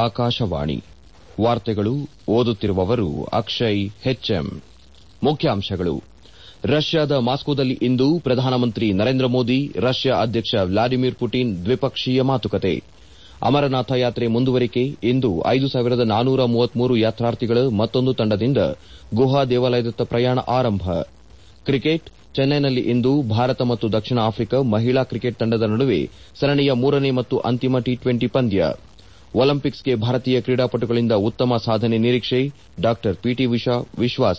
ಆಕಾಶವಾಣಿ ವಾರ್ತೆಗಳು ಓದುತ್ತಿರುವವರು ಅಕ್ಷಯ್ ಹೆಚ್ಎಂ ಮುಖ್ಯಾಂಶಗಳು ರಷ್ಯಾದ ಮಾಸ್ಕೋದಲ್ಲಿ ಇಂದು ಪ್ರಧಾನಮಂತ್ರಿ ನರೇಂದ್ರ ಮೋದಿ ರಷ್ಯಾ ಅಧ್ಯಕ್ಷ ವ್ಲಾದಿಮಿರ್ ಪುಟಿನ್ ದ್ವಿಪಕ್ಷೀಯ ಮಾತುಕತೆ ಅಮರನಾಥ ಯಾತ್ರೆ ಮುಂದುವರಿಕೆ ಇಂದು ಐದು ಸಾವಿರದ ನಾನೂರ ಮೂವತ್ಮೂರು ಯಾತ್ರಾರ್ಥಿಗಳ ಮತ್ತೊಂದು ತಂಡದಿಂದ ಗುಹಾ ದೇವಾಲಯದತ್ತ ಪ್ರಯಾಣ ಆರಂಭ ಕ್ರಿಕೆಟ್ ಚೆನ್ನೈನಲ್ಲಿ ಇಂದು ಭಾರತ ಮತ್ತು ದಕ್ಷಿಣ ಆಫ್ರಿಕಾ ಮಹಿಳಾ ಕ್ರಿಕೆಟ್ ತಂಡದ ನಡುವೆ ಸರಣಿಯ ಮೂರನೇ ಮತ್ತು ಅಂತಿಮ ಟಿ ಟ್ವೆಂಟಿ ಪಂದ್ಯ ಒಲಿಂಪಿಕ್ಸ್ಗೆ ಭಾರತೀಯ ಕ್ರೀಡಾಪಟುಗಳಿಂದ ಉತ್ತಮ ಸಾಧನೆ ನಿರೀಕ್ಷೆ ಡಾ ಪಿಟಿ ಉಷಾ ವಿಶ್ವಾಸ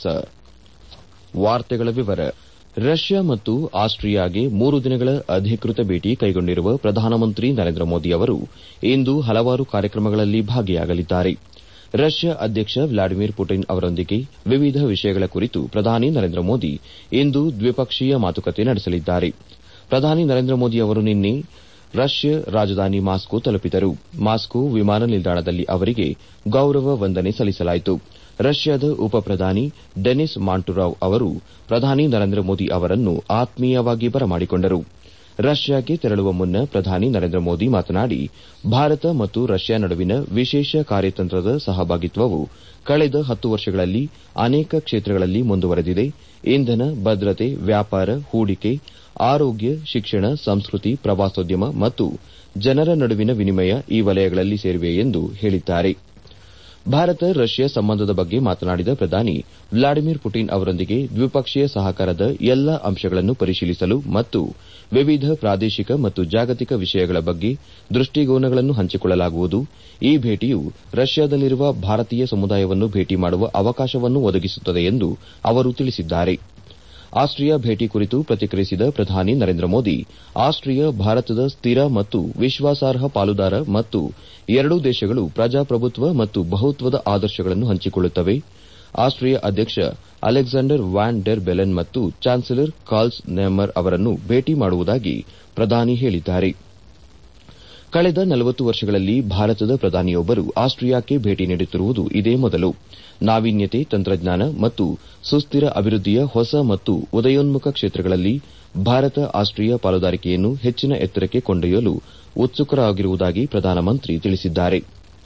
ರಷ್ಯಾ ಮತ್ತು ಆಸ್ಟ್ರಿಯಾಗೆ ಮೂರು ದಿನಗಳ ಅಧಿಕೃತ ಭೇಟಿ ಕೈಗೊಂಡಿರುವ ಪ್ರಧಾನಮಂತ್ರಿ ನರೇಂದ್ರ ಮೋದಿ ಅವರು ಇಂದು ಹಲವಾರು ಕಾರ್ಯಕ್ರಮಗಳಲ್ಲಿ ಭಾಗಿಯಾಗಲಿದ್ದಾರೆ ರಷ್ಯಾ ಅಧ್ಯಕ್ಷ ವ್ಲಾದಿಮಿರ್ ಪುಟಿನ್ ಅವರೊಂದಿಗೆ ವಿವಿಧ ವಿಷಯಗಳ ಕುರಿತು ಪ್ರಧಾನಿ ನರೇಂದ್ರ ಮೋದಿ ಇಂದು ದ್ವಿಪಕ್ಷೀಯ ಮಾತುಕತೆ ನಡೆಸಲಿದ್ದಾರೆ ಪ್ರಧಾನಿ ನರೇಂದ್ರ ಮೋದಿ ಅವರು ನಿನ್ನೆ ರಷ್ಯಾ ರಾಜಧಾನಿ ಮಾಸ್ಕೋ ತಲುಪಿದರು ಮಾಸ್ಕೋ ವಿಮಾನ ನಿಲ್ದಾಣದಲ್ಲಿ ಅವರಿಗೆ ಗೌರವ ವಂದನೆ ಸಲ್ಲಿಸಲಾಯಿತು ರಷ್ಯಾದ ಉಪ ಪ್ರಧಾನಿ ಡೆನಿಸ್ ಮಾಂಟುರಾವ್ ಅವರು ಪ್ರಧಾನಿ ನರೇಂದ್ರ ಮೋದಿ ಅವರನ್ನು ಆತ್ಮೀಯವಾಗಿ ಬರಮಾಡಿಕೊಂಡರು ರಷ್ಯಾಗೆ ತೆರಳುವ ಮುನ್ನ ಪ್ರಧಾನಿ ನರೇಂದ್ರ ಮೋದಿ ಮಾತನಾಡಿ ಭಾರತ ಮತ್ತು ರಷ್ಯಾ ನಡುವಿನ ವಿಶೇಷ ಕಾರ್ಯತಂತ್ರದ ಸಹಭಾಗಿತ್ವವು ಕಳೆದ ಹತ್ತು ವರ್ಷಗಳಲ್ಲಿ ಅನೇಕ ಕ್ಷೇತ್ರಗಳಲ್ಲಿ ಮುಂದುವರೆದಿದೆ ಇಂಧನ ಭದ್ರತೆ ವ್ಯಾಪಾರ ಹೂಡಿಕೆ ಆರೋಗ್ಯ ಶಿಕ್ಷಣ ಸಂಸ್ಕೃತಿ ಪ್ರವಾಸೋದ್ಯಮ ಮತ್ತು ಜನರ ನಡುವಿನ ವಿನಿಮಯ ಈ ವಲಯಗಳಲ್ಲಿ ಸೇರಿವೆ ಎಂದು ಹೇಳಿದ್ದಾರೆ ಭಾರತ ರಷ್ಯಾ ಸಂಬಂಧದ ಬಗ್ಗೆ ಮಾತನಾಡಿದ ಪ್ರಧಾನಿ ವ್ಲಾದಿಮಿರ್ ಪುಟಿನ್ ಅವರೊಂದಿಗೆ ದ್ವಿಪಕ್ಷೀಯ ಸಹಕಾರದ ಎಲ್ಲಾ ಅಂಶಗಳನ್ನು ಪರಿಶೀಲಿಸಲು ಮತ್ತು ವಿವಿಧ ಪ್ರಾದೇಶಿಕ ಮತ್ತು ಜಾಗತಿಕ ವಿಷಯಗಳ ಬಗ್ಗೆ ದೃಷ್ಟಿಕೋನಗಳನ್ನು ಹಂಚಿಕೊಳ್ಳಲಾಗುವುದು ಈ ಭೇಟಿಯು ರಷ್ಯಾದಲ್ಲಿರುವ ಭಾರತೀಯ ಸಮುದಾಯವನ್ನು ಭೇಟಿ ಮಾಡುವ ಅವಕಾಶವನ್ನು ಒದಗಿಸುತ್ತದೆ ಎಂದು ಅವರು ತಿಳಿಸಿದ್ದಾರೆ ಆಸ್ಟ್ರಿಯಾ ಭೇಟಿ ಕುರಿತು ಪ್ರತಿಕ್ರಿಯಿಸಿದ ಪ್ರಧಾನಿ ನರೇಂದ್ರ ಮೋದಿ ಆಸ್ಟ್ರಿಯಾ ಭಾರತದ ಸ್ಥಿರ ಮತ್ತು ವಿಶ್ವಾಸಾರ್ಹ ಪಾಲುದಾರ ಮತ್ತು ಎರಡೂ ದೇಶಗಳು ಪ್ರಜಾಪ್ರಭುತ್ವ ಮತ್ತು ಬಹುತ್ವದ ಆದರ್ಶಗಳನ್ನು ಹಂಚಿಕೊಳ್ಳುತ್ತವೆ ಆಸ್ಟ್ರಿಯಾ ಅಧ್ಯಕ್ಷ ಅಲೆಕ್ಸಾಂಡರ್ ವ್ಯಾನ್ ಡೆರ್ ಬೆಲೆನ್ ಮತ್ತು ಚಾನ್ಸಲರ್ ಕಾರ್ಲ್ಸ್ ನೆಮ್ಮರ್ ಅವರನ್ನು ಭೇಟಿ ಮಾಡುವುದಾಗಿ ಪ್ರಧಾನಿ ಹೇಳಿದ್ದಾರೆ ಕಳೆದ ನಲವತ್ತು ವರ್ಷಗಳಲ್ಲಿ ಭಾರತದ ಪ್ರಧಾನಿಯೊಬ್ಬರು ಆಸ್ಟ್ರಿಯಾಕ್ಕೆ ಭೇಟಿ ನೀಡುತ್ತಿರುವುದು ಇದೇ ಮೊದಲು ನಾವೀನ್ಯತೆ ತಂತ್ರಜ್ಞಾನ ಮತ್ತು ಸುಸ್ತಿರ ಅಭಿವೃದ್ದಿಯ ಹೊಸ ಮತ್ತು ಉದಯೋನ್ಮುಖ ಕ್ಷೇತ್ರಗಳಲ್ಲಿ ಭಾರತ ಆಸ್ಟ್ರಿಯಾ ಪಾಲುದಾರಿಕೆಯನ್ನು ಹೆಚ್ಚಿನ ಎತ್ತರಕ್ಕೆ ಕೊಂಡೊಯ್ಯಲು ಉತ್ಸುಕರಾಗಿರುವುದಾಗಿ ಪ್ರಧಾನಮಂತ್ರಿ ತಿಳಿಸಿದ್ದಾರೆ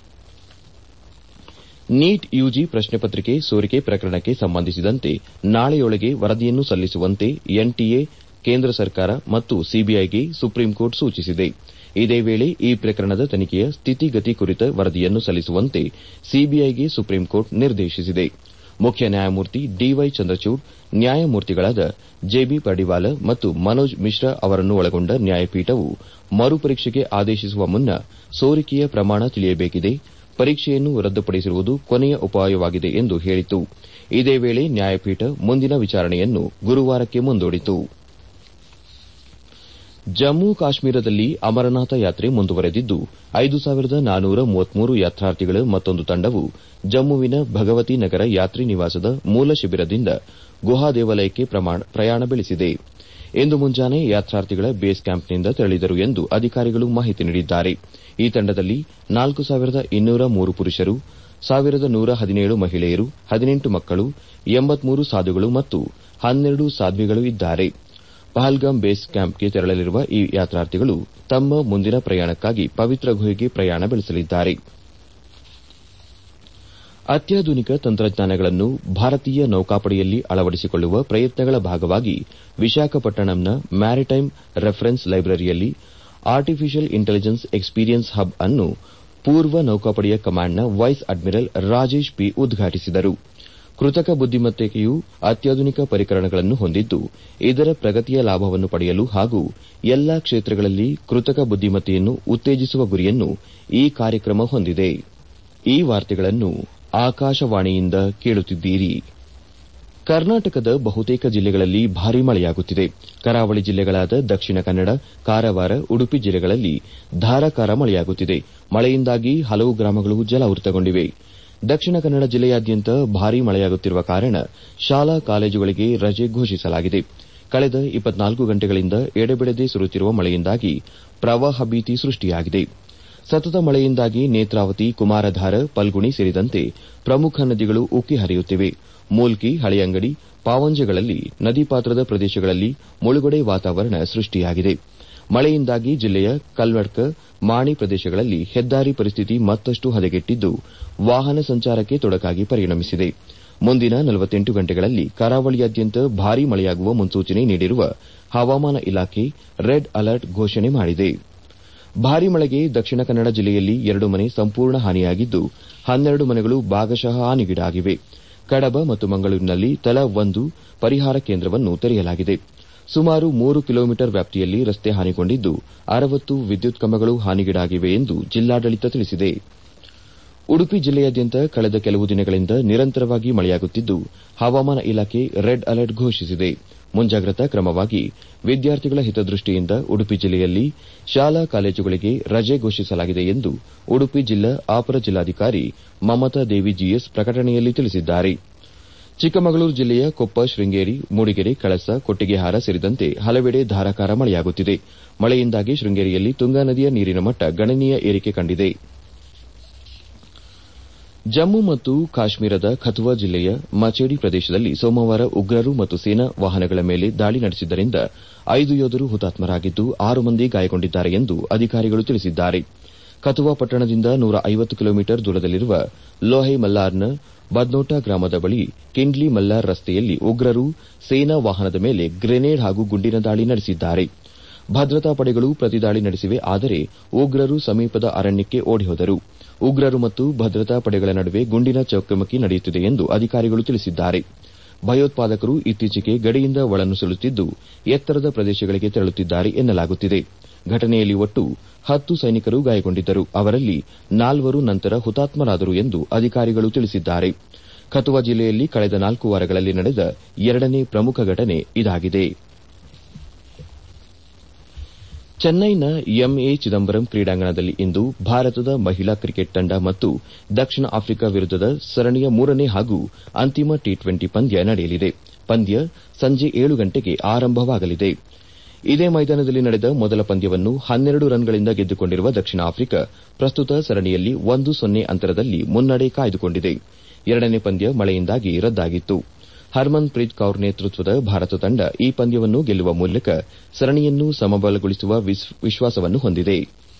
ನೀಟ್ ಯುಜಿ ಪ್ರಶ್ನೆ ಪತ್ರಿಕೆ ಸೋರಿಕೆ ಪ್ರಕರಣಕ್ಕೆ ಸಂಬಂಧಿಸಿದಂತೆ ನಾಳೆಯೊಳಗೆ ವರದಿಯನ್ನು ಸಲ್ಲಿಸುವಂತೆ ಎನ್ಟಿಎ ಕೇಂದ್ರ ಸರ್ಕಾರ ಮತ್ತು ಸಿಬಿಐಗೆ ಸುಪ್ರೀಂಕೋರ್ಟ್ ಸೂಚಿಸಿದೆ ಇದೇ ವೇಳೆ ಈ ಪ್ರಕರಣದ ತನಿಖೆಯ ಸ್ಥಿತಿಗತಿ ಕುರಿತ ವರದಿಯನ್ನು ಸಲ್ಲಿಸುವಂತೆ ಸಿಬಿಐಗೆ ಸುಪ್ರೀಂಕೋರ್ಟ್ ನಿರ್ದೇಶಿಸಿದೆ ಮುಖ್ಯ ನ್ಯಾಯಮೂರ್ತಿ ಡಿವೈ ಚಂದ್ರಚೂಡ್ ನ್ಯಾಯಮೂರ್ತಿಗಳಾದ ಜೆಬಿ ಪಡಿವಾಲ ಮತ್ತು ಮನೋಜ್ ಮಿಶ್ರಾ ಅವರನ್ನು ಒಳಗೊಂಡ ನ್ಯಾಯಪೀಠವು ಮರುಪರೀಕ್ಷೆಗೆ ಆದೇಶಿಸುವ ಮುನ್ನ ಸೋರಿಕೆಯ ಪ್ರಮಾಣ ತಿಳಿಯಬೇಕಿದೆ ಪರೀಕ್ಷೆಯನ್ನು ರದ್ದುಪಡಿಸಿರುವುದು ಕೊನೆಯ ಉಪಾಯವಾಗಿದೆ ಎಂದು ಹೇಳಿತು ಇದೇ ವೇಳೆ ನ್ಯಾಯಪೀಠ ಮುಂದಿನ ವಿಚಾರಣೆಯನ್ನು ಗುರುವಾರಕ್ಕೆ ಮುಂದೂಡಿತು ಜಮ್ಮು ಕಾಶ್ಮೀರದಲ್ಲಿ ಅಮರನಾಥ ಯಾತ್ರೆ ಮುಂದುವರೆದಿದ್ದು ಐದು ಸಾವಿರದ ನಾನೂರ ಮೂವತ್ಮೂರು ಯಾತ್ರಾರ್ಥಿಗಳ ಮತ್ತೊಂದು ತಂಡವು ಜಮ್ಮುವಿನ ಭಗವತಿ ನಗರ ಯಾತ್ರಿ ನಿವಾಸದ ಮೂಲ ಶಿಬಿರದಿಂದ ಗುಹಾ ದೇವಾಲಯಕ್ಕೆ ಪ್ರಯಾಣ ಬೆಳೆಸಿದೆ ಇಂದು ಮುಂಜಾನೆ ಯಾತ್ರಾರ್ಥಿಗಳ ಬೇಸ್ ಕ್ಯಾಂಪ್ನಿಂದ ತೆರಳಿದರು ಎಂದು ಅಧಿಕಾರಿಗಳು ಮಾಹಿತಿ ನೀಡಿದ್ದಾರೆ ಈ ತಂಡದಲ್ಲಿ ನಾಲ್ಕು ಸಾವಿರದ ಇನ್ನೂರ ಮೂರು ಪುರುಷರು ಸಾವಿರದ ನೂರ ಹದಿನೇಳು ಮಹಿಳೆಯರು ಹದಿನೆಂಟು ಮಕ್ಕಳು ಎಂಬತ್ಮೂರು ಸಾಧುಗಳು ಮತ್ತು ಹನ್ನೆರಡು ಸಾಧ್ವಿಗಳು ಇದ್ದಾರೆ ಪಹಲ್ಗಾಮ್ ಬೇಸ್ ಕ್ಯಾಂಪ್ಗೆ ತೆರಳಲಿರುವ ಈ ಯಾತ್ರಾರ್ಥಿಗಳು ತಮ್ಮ ಮುಂದಿನ ಪ್ರಯಾಣಕ್ಕಾಗಿ ಪವಿತ್ರ ಗುಹೆಗೆ ಪ್ರಯಾಣ ಬೆಳೆಸಲಿದ್ದಾರೆ ಅತ್ಯಾಧುನಿಕ ತಂತ್ರಜ್ಞಾನಗಳನ್ನು ಭಾರತೀಯ ನೌಕಾಪಡೆಯಲ್ಲಿ ಅಳವಡಿಸಿಕೊಳ್ಳುವ ಪ್ರಯತ್ನಗಳ ಭಾಗವಾಗಿ ವಿಶಾಖಪಟ್ಟಣಂನ ಮ್ಯಾರಿಟೈಮ್ ರೆಫರೆನ್ಸ್ ಲೈಬ್ರರಿಯಲ್ಲಿ ಆರ್ಟಿಫಿಷಿಯಲ್ ಇಂಟೆಲಿಜೆನ್ಸ್ ಎಕ್ಸ್ಪೀರಿಯನ್ಸ್ ಹಬ್ ಅನ್ನು ಪೂರ್ವ ನೌಕಾಪಡೆಯ ಕಮಾಂಡ್ನ ವೈಸ್ ಅಡ್ಮಿರಲ್ ರಾಜೇಶ್ ಪಿ ಉದ್ಘಾಟಿಸಿದರು ಕೃತಕ ಬುದ್ದಿಮತ್ತೆಯು ಅತ್ಯಾಧುನಿಕ ಪರಿಕರಗಳನ್ನು ಹೊಂದಿದ್ದು ಇದರ ಪ್ರಗತಿಯ ಲಾಭವನ್ನು ಪಡೆಯಲು ಹಾಗೂ ಎಲ್ಲಾ ಕ್ಷೇತ್ರಗಳಲ್ಲಿ ಕೃತಕ ಬುದ್ದಿಮತ್ತೆಯನ್ನು ಉತ್ತೇಜಿಸುವ ಗುರಿಯನ್ನು ಈ ಕಾರ್ಯಕ್ರಮ ಹೊಂದಿದೆ ಈ ವಾರ್ತೆಗಳನ್ನು ಆಕಾಶವಾಣಿಯಿಂದ ಕೇಳುತ್ತಿದ್ದೀರಿ ಕರ್ನಾಟಕದ ಬಹುತೇಕ ಜಿಲ್ಲೆಗಳಲ್ಲಿ ಭಾರೀ ಮಳೆಯಾಗುತ್ತಿದೆ ಕರಾವಳಿ ಜಿಲ್ಲೆಗಳಾದ ದಕ್ಷಿಣ ಕನ್ನಡ ಕಾರವಾರ ಉಡುಪಿ ಜಿಲ್ಲೆಗಳಲ್ಲಿ ಧಾರಾಕಾರ ಮಳೆಯಾಗುತ್ತಿದೆ ಮಳೆಯಿಂದಾಗಿ ಹಲವು ಗ್ರಾಮಗಳು ಜಲಾವೃತಗೊಂಡಿವೆ ದಕ್ಷಿಣ ಕನ್ನಡ ಜಿಲ್ಲೆಯಾದ್ಯಂತ ಭಾರೀ ಮಳೆಯಾಗುತ್ತಿರುವ ಕಾರಣ ಶಾಲಾ ಕಾಲೇಜುಗಳಿಗೆ ರಜೆ ಘೋಷಿಸಲಾಗಿದೆ ಕಳೆದ ಇಪ್ಪತ್ನಾಲ್ಕು ಗಂಟೆಗಳಿಂದ ಎಡೆಬಿಡದೆ ಸುರಿಯುತ್ತಿರುವ ಮಳೆಯಿಂದಾಗಿ ಪ್ರವಾಹ ಭೀತಿ ಸೃಷ್ಟಿಯಾಗಿದೆ ಸತತ ಮಳೆಯಿಂದಾಗಿ ನೇತ್ರಾವತಿ ಕುಮಾರಧಾರ ಪಲ್ಗುಣಿ ಸೇರಿದಂತೆ ಪ್ರಮುಖ ನದಿಗಳು ಉಕ್ಕಿ ಹರಿಯುತ್ತಿವೆ ಮೂಲ್ಕಿ ಹಳೆಯಂಗಡಿ ಪಾವಂಜೆಗಳಲ್ಲಿ ನದಿ ಪಾತ್ರದ ಪ್ರದೇಶಗಳಲ್ಲಿ ಮುಳುಗಡೆ ವಾತಾವರಣ ಸೃಷ್ಟಿಯಾಗಿದೆ ಮಳೆಯಿಂದಾಗಿ ಜಿಲ್ಲೆಯ ಕಲ್ವಡ್ಕ ಮಾಣಿ ಪ್ರದೇಶಗಳಲ್ಲಿ ಹೆದ್ದಾರಿ ಪರಿಸ್ಥಿತಿ ಮತ್ತಷ್ಟು ಹದಗೆಟ್ಟಿದ್ದು ವಾಹನ ಸಂಚಾರಕ್ಕೆ ತೊಡಕಾಗಿ ಪರಿಣಮಿಸಿದೆ ಮುಂದಿನ ನಲವತ್ತೆಂಟು ಗಂಟೆಗಳಲ್ಲಿ ಕರಾವಳಿಯಾದ್ಯಂತ ಭಾರೀ ಮಳೆಯಾಗುವ ಮುನ್ಸೂಚನೆ ನೀಡಿರುವ ಹವಾಮಾನ ಇಲಾಖೆ ರೆಡ್ ಅಲರ್ಟ್ ಘೋಷಣೆ ಮಾಡಿದೆ ಭಾರೀ ಮಳೆಗೆ ದಕ್ಷಿಣ ಕನ್ನಡ ಜಿಲ್ಲೆಯಲ್ಲಿ ಎರಡು ಮನೆ ಸಂಪೂರ್ಣ ಹಾನಿಯಾಗಿದ್ದು ಹನ್ನೆರಡು ಮನೆಗಳು ಭಾಗಶಃ ಹಾನಿಗೀಡಾಗಿವೆ ಕಡಬ ಮತ್ತು ಮಂಗಳೂರಿನಲ್ಲಿ ತಲಾ ಒಂದು ಪರಿಹಾರ ಕೇಂದ್ರವನ್ನು ತೆರೆಯಲಾಗಿದೆ ಸುಮಾರು ಮೂರು ಕಿಲೋಮೀಟರ್ ವ್ಯಾಪ್ತಿಯಲ್ಲಿ ರಸ್ತೆ ಹಾನಿಗೊಂಡಿದ್ದು ಅರವತ್ತು ವಿದ್ಯುತ್ ಕಂಬಗಳು ಹಾನಿಗೀಡಾಗಿವೆ ಎಂದು ಜಿಲ್ಲಾಡಳಿತ ತಿಳಿಸಿದೆ ಉಡುಪಿ ಜಿಲ್ಲೆಯಾದ್ಯಂತ ಕಳೆದ ಕೆಲವು ದಿನಗಳಿಂದ ನಿರಂತರವಾಗಿ ಮಳೆಯಾಗುತ್ತಿದ್ದು ಹವಾಮಾನ ಇಲಾಖೆ ರೆಡ್ ಅಲರ್ಟ್ ಘೋಷಿಸಿದೆ ಮುಂಜಾಗ್ರತಾ ಕ್ರಮವಾಗಿ ವಿದ್ಯಾರ್ಥಿಗಳ ಹಿತದೃಷ್ಟಿಯಿಂದ ಉಡುಪಿ ಜಿಲ್ಲೆಯಲ್ಲಿ ಶಾಲಾ ಕಾಲೇಜುಗಳಿಗೆ ರಜೆ ಘೋಷಿಸಲಾಗಿದೆ ಎಂದು ಉಡುಪಿ ಜಿಲ್ಲಾ ಅಪರ ಜಿಲ್ಲಾಧಿಕಾರಿ ಮಮತಾ ದೇವಿ ಜಿಎಸ್ ಪ್ರಕಟಣೆಯಲ್ಲಿ ತಿಳಿಸಿದ್ದಾರೆ ಚಿಕ್ಕಮಗಳೂರು ಜಿಲ್ಲೆಯ ಕೊಪ್ಪ ಶೃಂಗೇರಿ ಮೂಡಿಗೆರೆ ಕಳಸ ಕೊಟ್ಟಿಗೆಹಾರ ಸೇರಿದಂತೆ ಹಲವೆಡೆ ಧಾರಾಕಾರ ಮಳೆಯಾಗುತ್ತಿದೆ ಮಳೆಯಿಂದಾಗಿ ಶೃಂಗೇರಿಯಲ್ಲಿ ತುಂಗಾ ನದಿಯ ನೀರಿನ ಮಟ್ಟ ಗಣನೀಯ ಏರಿಕೆ ಕಂಡಿದೆ ಜಮ್ಮು ಮತ್ತು ಕಾಶ್ಮೀರದ ಕಥುವಾ ಜಿಲ್ಲೆಯ ಮಚೇಡಿ ಪ್ರದೇಶದಲ್ಲಿ ಸೋಮವಾರ ಉಗ್ರರು ಮತ್ತು ಸೇನಾ ವಾಹನಗಳ ಮೇಲೆ ದಾಳಿ ನಡೆಸಿದ್ದರಿಂದ ಐದು ಯೋಧರು ಹುತಾತ್ಮರಾಗಿದ್ದು ಆರು ಮಂದಿ ಗಾಯಗೊಂಡಿದ್ದಾರೆ ಎಂದು ಅಧಿಕಾರಿಗಳು ತಿಳಿಸಿದ್ದಾರೆ ಕಥುವಾ ಪಟ್ಟಣದಿಂದ ನೂರ ಐವತ್ತು ಕಿಲೋಮೀಟರ್ ದೂರದಲ್ಲಿರುವ ಲೋಹೆ ಮಲ್ಲಾರ್ನ ಬದ್ನೋಟಾ ಗ್ರಾಮದ ಬಳಿ ಕಿಂಡ್ಲಿ ಮಲ್ಲಾರ್ ರಸ್ತೆಯಲ್ಲಿ ಉಗ್ರರು ಸೇನಾ ವಾಹನದ ಮೇಲೆ ಗ್ರೆನೇಡ್ ಹಾಗೂ ಗುಂಡಿನ ದಾಳಿ ನಡೆಸಿದ್ದಾರೆ ಭದ್ರತಾ ಪಡೆಗಳು ಪ್ರತಿದಾಳಿ ನಡೆಸಿವೆ ಆದರೆ ಉಗ್ರರು ಸಮೀಪದ ಅರಣ್ಯಕ್ಕೆ ಓಡಿಹೋದರು ಉಗ್ರರು ಮತ್ತು ಭದ್ರತಾ ಪಡೆಗಳ ನಡುವೆ ಗುಂಡಿನ ಚಕಮಕಿ ನಡೆಯುತ್ತಿದೆ ಎಂದು ಅಧಿಕಾರಿಗಳು ತಿಳಿಸಿದ್ದಾರೆ ಭಯೋತ್ಪಾದಕರು ಇತ್ತೀಚೆಗೆ ಗಡಿಯಿಂದ ಒಳನುಸುಳುತ್ತಿದ್ದು ಎತ್ತರದ ಪ್ರದೇಶಗಳಿಗೆ ತೆರಳುತ್ತಿದ್ದಾರೆ ಎನ್ನಲಾಗುತ್ತಿದೆ ಘಟನೆಯಲ್ಲಿ ಒಟ್ಟು ಹತ್ತು ಸೈನಿಕರು ಗಾಯಗೊಂಡಿದ್ದರು ಅವರಲ್ಲಿ ನಾಲ್ವರು ನಂತರ ಹುತಾತ್ಮರಾದರು ಎಂದು ಅಧಿಕಾರಿಗಳು ತಿಳಿಸಿದ್ದಾರೆ ಕಥುವಾ ಜಿಲ್ಲೆಯಲ್ಲಿ ಕಳೆದ ನಾಲ್ಕು ವಾರಗಳಲ್ಲಿ ನಡೆದ ಎರಡನೇ ಪ್ರಮುಖ ಘಟನೆ ಇದಾಗಿದೆ ಚೆನ್ನೈನ ಎಂಎ ಚಿದಂಬರಂ ಕ್ರೀಡಾಂಗಣದಲ್ಲಿ ಇಂದು ಭಾರತದ ಮಹಿಳಾ ಕ್ರಿಕೆಟ್ ತಂಡ ಮತ್ತು ದಕ್ಷಿಣ ಆಫ್ರಿಕಾ ವಿರುದ್ದದ ಸರಣಿಯ ಮೂರನೇ ಹಾಗೂ ಅಂತಿಮ ಟಿ ಟ್ವೆಂಟಿ ಪಂದ್ಯ ನಡೆಯಲಿದೆ ಪಂದ್ಯ ಸಂಜೆ ಏಳು ಗಂಟೆಗೆ ಆರಂಭವಾಗಲಿದೆ ಇದೇ ಮೈದಾನದಲ್ಲಿ ನಡೆದ ಮೊದಲ ಪಂದ್ಯವನ್ನು ಹನ್ನೆರಡು ರನ್ಗಳಿಂದ ಗೆದ್ದುಕೊಂಡಿರುವ ದಕ್ಷಿಣ ಆಫ್ರಿಕಾ ಪ್ರಸ್ತುತ ಸರಣಿಯಲ್ಲಿ ಒಂದು ಸೊನ್ನೆ ಅಂತರದಲ್ಲಿ ಮುನ್ನಡೆ ಕಾಯ್ದುಕೊಂಡಿದೆ ಎರಡನೇ ಪಂದ್ಯ ಮಳೆಯಿಂದಾಗಿ ರದ್ದಾಗಿತ್ತು ಹರ್ಮನ್ ಪ್ರೀತ್ ಕೌರ್ ನೇತೃತ್ವದ ಭಾರತ ತಂಡ ಈ ಪಂದ್ಯವನ್ನು ಗೆಲ್ಲುವ ಮೂಲಕ ಸರಣಿಯನ್ನು ಸಮಬಲಗೊಳಿಸುವ ವಿಶ್ವಾಸವನ್ನು ಹೊಂದಿದೆ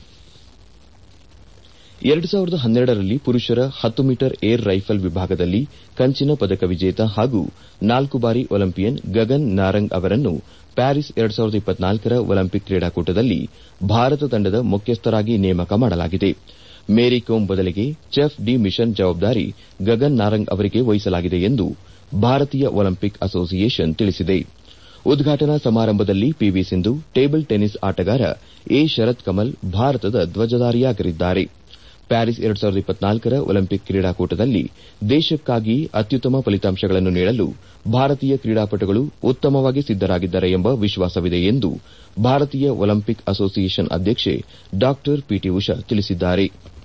ಎರಡು ಸಾವಿರದ ಹನ್ನೆರಡರಲ್ಲಿ ಪುರುಷರ ಹತ್ತು ಮೀಟರ್ ಏರ್ ರೈಫಲ್ ವಿಭಾಗದಲ್ಲಿ ಕಂಚಿನ ಪದಕ ವಿಜೇತ ಹಾಗೂ ನಾಲ್ಕು ಬಾರಿ ಒಲಿಂಪಿಯನ್ ಗಗನ್ ನಾರಂಗ್ ಅವರನ್ನು ಪ್ಯಾರಿಸ್ ಎರಡು ಸಾವಿರದ ಇಪ್ಪತ್ನಾಲ್ಕರ ಒಲಿಂಪಿಕ್ ಕ್ರೀಡಾಕೂಟದಲ್ಲಿ ಭಾರತ ತಂಡದ ಮುಖ್ಯಸ್ಥರಾಗಿ ನೇಮಕ ಮಾಡಲಾಗಿದೆ ಮೇರಿ ಕೋಮ್ ಬದಲಿಗೆ ಚೆಫ್ ಡಿ ಮಿಷನ್ ಜವಾಬ್ದಾರಿ ಗಗನ್ ನಾರಂಗ್ ಅವರಿಗೆ ವಹಿಸಲಾಗಿದೆ ಎಂದು ಭಾರತೀಯ ಒಲಿಂಪಿಕ್ ಅಸೋಸಿಯೇಷನ್ ತಿಳಿಸಿದೆ ಉದ್ಘಾಟನಾ ಸಮಾರಂಭದಲ್ಲಿ ಪಿವಿ ಸಿಂಧು ಟೇಬಲ್ ಟೆನ್ನಿಸ್ ಆಟಗಾರ ಎ ಶರತ್ ಕಮಲ್ ಭಾರತದ ಧ್ವಜಧಾರಿಯಾಗಲಿದ್ದಾರೆ ಪ್ಯಾರಿಸ್ ಎರಡು ಸಾವಿರದ ಇಪ್ಪತ್ನಾಲ್ಕರ ಒಲಿಂಪಿಕ್ ಕ್ರೀಡಾಕೂಟದಲ್ಲಿ ದೇಶಕ್ಕಾಗಿ ಅತ್ಯುತ್ತಮ ಫಲಿತಾಂಶಗಳನ್ನು ನೀಡಲು ಭಾರತೀಯ ಕ್ರೀಡಾಪಟುಗಳು ಉತ್ತಮವಾಗಿ ಸಿದ್ದರಾಗಿದ್ದಾರೆ ಎಂಬ ವಿಶ್ವಾಸವಿದೆ ಎಂದು ಭಾರತೀಯ ಒಲಿಂಪಿಕ್ ಅಸೋಸಿಯೇಷನ್ ಅಧ್ಯಕ್ಷೆ ಡಾ ಪಿಟಿ ಉಷಾ ತಿಳಿಸಿದ್ದಾರೆ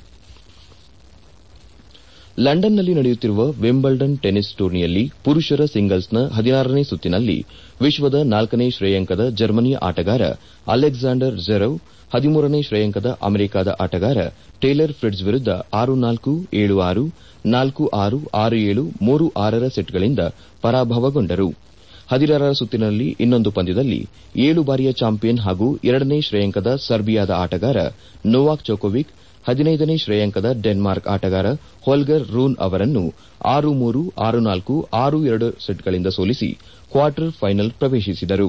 ಲಂಡನ್ನಲ್ಲಿ ನಡೆಯುತ್ತಿರುವ ವಿಂಬಲ್ಡನ್ ಟೆನ್ನಿಸ್ ಟೂರ್ನಿಯಲ್ಲಿ ಪುರುಷರ ಸಿಂಗಲ್ಸ್ನ ಹದಿನಾರನೇ ಸುತ್ತಿನಲ್ಲಿ ವಿಶ್ವದ ನಾಲ್ಕನೇ ಶ್ರೇಯಾಂಕದ ಜರ್ಮನಿಯ ಆಟಗಾರ ಅಲೆಕ್ಸಾಂಡರ್ ಝೆರವ್ ಹದಿಮೂರನೇ ಶ್ರೇಯಾಂಕದ ಅಮೆರಿಕದ ಆಟಗಾರ ಟೇಲರ್ ಫ್ರಿಡ್ಸ್ ವಿರುದ್ದ ಆರು ನಾಲ್ಕು ಏಳು ಆರು ನಾಲ್ಕು ಆರು ಆರು ಏಳು ಮೂರು ಆರರ ಸೆಟ್ಗಳಿಂದ ಪರಾಭವಗೊಂಡರು ಹದಿನಾರರ ಸುತ್ತಿನಲ್ಲಿ ಇನ್ನೊಂದು ಪಂದ್ಯದಲ್ಲಿ ಏಳು ಬಾರಿಯ ಚಾಂಪಿಯನ್ ಹಾಗೂ ಎರಡನೇ ಶ್ರೇಯಾಂಕದ ಸರ್ಬಿಯಾದ ಆಟಗಾರ ನೋವಾಕ್ ಜೋಕೋವಿಕ್ ಹದಿನೈದನೇ ಶ್ರೇಯಾಂಕದ ಡೆನ್ಮಾರ್ಕ್ ಆಟಗಾರ ಹೊಲ್ಗರ್ ರೂನ್ ಅವರನ್ನು ಆರು ಮೂರು ಆರು ನಾಲ್ಕು ಆರು ಎರಡು ಸೆಟ್ಗಳಿಂದ ಸೋಲಿಸಿ ಕ್ವಾರ್ಟರ್ ಫೈನಲ್ ಪ್ರವೇಶಿಸಿದರು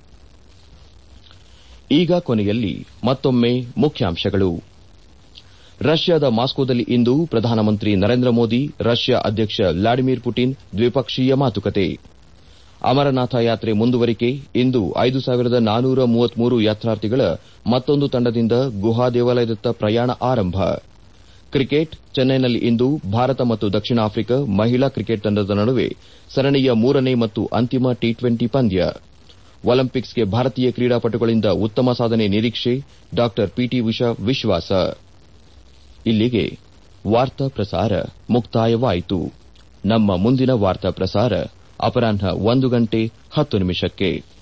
ಈಗ ಕೊನೆಯಲ್ಲಿ ಮತ್ತೊಮ್ಮೆ ಮುಖ್ಯಾಂಶಗಳು ರಷ್ಯಾದ ಮಾಸ್ಕೋದಲ್ಲಿ ಇಂದು ಪ್ರಧಾನಮಂತ್ರಿ ನರೇಂದ್ರ ಮೋದಿ ರಷ್ಯಾ ಅಧ್ಯಕ್ಷ ವ್ಲಾಡಿಮಿರ್ ಪುಟಿನ್ ದ್ವಿಪಕ್ಷೀಯ ಮಾತುಕತೆ ಅಮರನಾಥ ಯಾತ್ರೆ ಮುಂದುವರಿಕೆ ಇಂದು ಐದು ಸಾವಿರದ ನಾನೂರ ಮೂವತ್ಮೂರು ಯಾತ್ರಾರ್ಥಿಗಳ ಮತ್ತೊಂದು ತಂಡದಿಂದ ಗುಹಾ ದೇವಾಲಯದತ್ತ ಪ್ರಯಾಣ ಆರಂಭ ಕ್ರಿಕೆಟ್ ಚೆನ್ನೈನಲ್ಲಿ ಇಂದು ಭಾರತ ಮತ್ತು ದಕ್ಷಿಣ ಆಫ್ರಿಕಾ ಮಹಿಳಾ ಕ್ರಿಕೆಟ್ ತಂಡದ ನಡುವೆ ಸರಣಿಯ ಮೂರನೇ ಮತ್ತು ಅಂತಿಮ ಟಿ ಟ್ವೆಂಟಿ ಪಂದ್ಯ ಒಲಿಂಪಿಕ್ಸ್ಗೆ ಭಾರತೀಯ ಕ್ರೀಡಾಪಟುಗಳಿಂದ ಉತ್ತಮ ಸಾಧನೆ ನಿರೀಕ್ಷೆ ಡಾ ಪಿಟಿ ಉಷಾ ವಿಶ್ವಾಸ ಇಲ್ಲಿಗೆ ವಾರ್ತಾ ಪ್ರಸಾರ ಮುಕ್ತಾಯವಾಯಿತು ನಮ್ಮ ಮುಂದಿನ ವಾರ್ತಾ ಪ್ರಸಾರ ಅಪರಾಹ್ನ ಒಂದು ಗಂಟೆ ಹತ್ತು ನಿಮಿಷಕ್ಕೆ